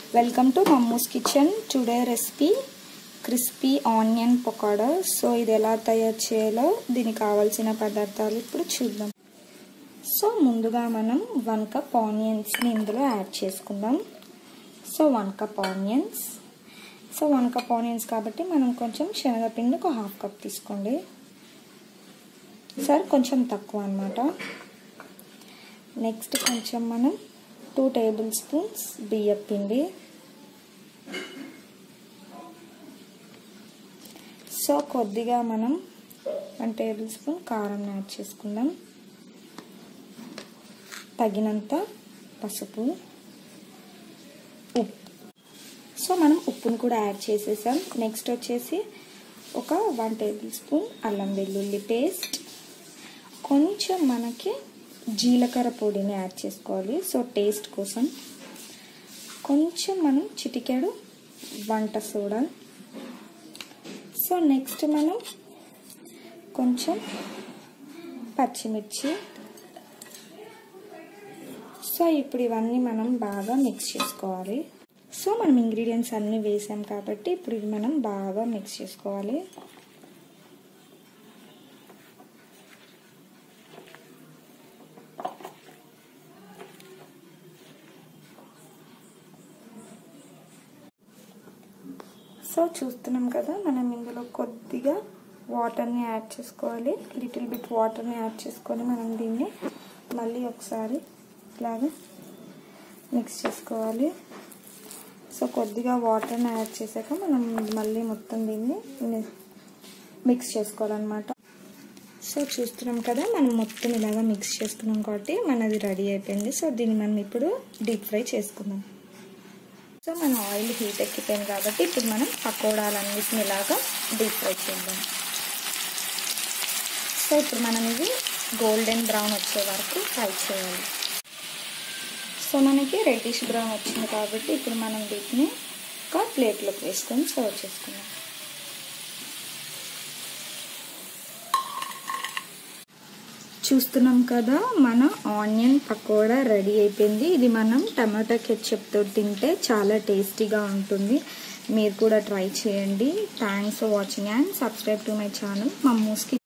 welcome to Mammu's kitchen today recipe crispy onion pakoda so ఇది ఎలా తయారు చేయాలో దీనికి కావాల్సిన పదార్థాలు ఇప్పుడు చూద్దాం సో ముందుగా మనం వన్ కప్ ఆనియన్స్ని ఇందులో యాడ్ చేసుకుందాం so one cup onions so one cup onions కాబట్టి మనం కొంచెం శనగపిండి ఒక హాఫ్ కప్ తీసుకోండి సార్ కొంచెం తక్కువ అనమాట నెక్స్ట్ కొంచెం మనం టూ టేబుల్ స్పూన్స్ బియ్యం పిండి సో కొద్దిగా మనం వన్ టేబుల్ స్పూన్ కారం యాడ్ చేసుకుందాం తగినంత పసుపు ఉప్పు సో మనం ఉప్పును కూడా యాడ్ చేసేసాం నెక్స్ట్ వచ్చేసి ఒక వన్ టేబుల్ స్పూన్ అల్లం వెల్లుల్లి పేస్ట్ కొంచెం మనకి జీలకర్ర పొడిని యాడ్ చేసుకోవాలి సో టేస్ట్ కోసం కొంచెం మనం చిటికెడు వంట సోడా సో నెక్స్ట్ మనం కొంచెం పచ్చిమిర్చి సో ఇప్పుడు ఇవన్నీ మనం బాగా మిక్స్ చేసుకోవాలి సో మనం ఇంగ్రీడియంట్స్ అన్నీ వేసాం కాబట్టి ఇప్పుడు ఇది మనం బాగా మిక్స్ చేసుకోవాలి సో చూస్తున్నాం కదా మనం ఇందులో కొద్దిగా వాటర్ని యాడ్ చేసుకోవాలి లిటిల్ బిట్ వాటర్ని యాడ్ చేసుకొని మనం దీన్ని మళ్ళీ ఒకసారి ఇలాగా మిక్స్ చేసుకోవాలి సో కొద్దిగా వాటర్ని యాడ్ చేశాక మనం మళ్ళీ మొత్తం దీన్ని మిక్స్ చేసుకోవాలన్నమాట సో చూస్తున్నాం కదా మనం మొత్తం ఇలాగా మిక్స్ చేసుకున్నాం కాబట్టి మనది రెడీ అయిపోయింది సో దీన్ని మనం ఇప్పుడు డీప్ ఫ్రై చేసుకుందాం సో మన ఆయిల్ హీట్ ఎక్కిపోయింది కాబట్టి ఇప్పుడు మనం పకోడాలన్నిటిని ఇలాగా డీప్ ఫ్రై చేద్దాం సో ఇప్పుడు మనం ఇది గోల్డెన్ బ్రౌన్ వచ్చే వరకు ఫ్రై చేయాలి సో మనకి రెడ్డిష్ బ్రౌన్ వచ్చింది కాబట్టి ఇప్పుడు మనం వీటిని ఒక ప్లేట్లోకి వేసుకొని సర్వ్ చేసుకుందాం చూస్తున్నాం కదా మన ఆనియన్ పకోడా రెడీ అయిపోయింది ఇది మనం టమాటా కెచ్చప్తో తింటే చాలా టేస్టీగా ఉంటుంది మీరు కూడా ట్రై చేయండి thanks for watching and subscribe to my channel మమ్మూస్కి